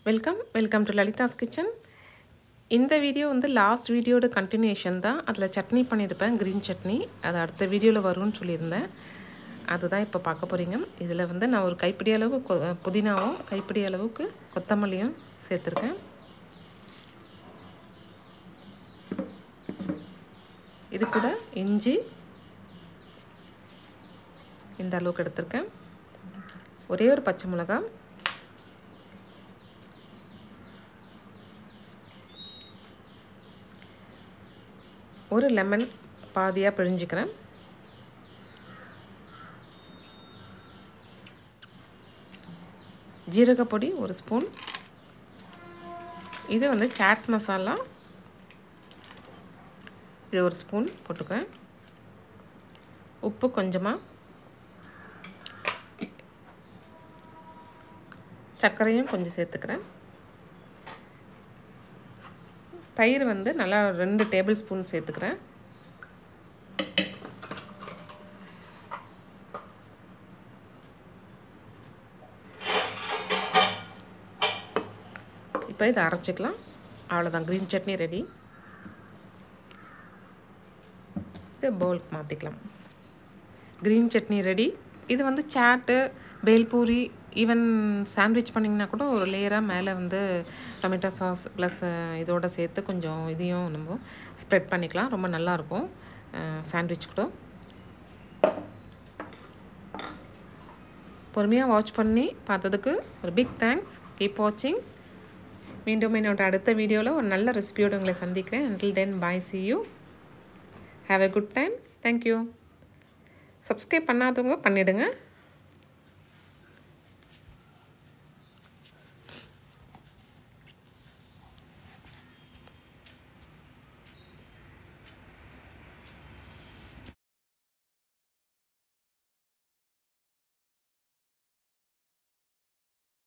welcome welcome to Lalitha's kitchen இந்த video வந்து last வீடியோட கண்டினியூஷன் தான் அதில் சட்னி பண்ணியிருப்பேன் க்ரீன் சட்னி அது அடுத்த வீடியோவில் வரும்னு சொல்லியிருந்தேன் அதுதான் இப்போ பார்க்க போகிறீங்க இதில் வந்து நான் ஒரு கைப்பிடி அளவு கொ- புதினாவும் கைப்பிடி அளவுக்கு கொத்தமல்லியும் சேர்த்துருக்கேன் இது கூட இஞ்சி இந்த அளவுக்கு எடுத்திருக்கேன் ஒரே ஒரு பச்சை மிளகாய் ஒரு லெமன் பாதியாக பிழிஞ்சுக்கிறேன் ஜீரகப்பொடி ஒரு ஸ்பூன் இது வந்து சாட் மசாலா இது ஒரு ஸ்பூன் போட்டுக்கிறேன் உப்பு கொஞ்சமாக சர்க்கரையும் கொஞ்சம் சேர்த்துக்கிறேன் தயிர் வந்து நல்லா ரெண்டு டேபிள் ஸ்பூன் சேர்த்துக்கிறேன் இப்போ இதை அரைச்சிக்கலாம் அவ்வளோதான் க்ரீன் சட்னி ரெடி இது பவுலுக்கு மாற்றிக்கலாம் க்ரீன் சட்னி ரெடி இது வந்து சாட்டு பேல்பூரி ஈவன் சாண்ட்விச் பண்ணிங்கன்னா கூட ஒரு லேயராக மேலே வந்து டொமேட்டோ சாஸ் ப்ளஸ் இதோட சேர்த்து கொஞ்சம் இதையும் நம்ம ஸ்ப்ரெட் பண்ணிக்கலாம் ரொம்ப நல்லாயிருக்கும் சாண்ட்விச் கூட பொறுமையாக வாட்ச் பண்ணி பார்த்ததுக்கு ஒரு பிக் தேங்க்ஸ் கீப் வாட்சிங் மீண்டும் என்னோட அடுத்த வீடியோவில் ஒரு நல்ல ரெசிபியோடு உங்களை சந்திக்கிறேன் until then bye see you have a good time thank you subscribe பண்ணாதவங்க பண்ணிவிடுங்க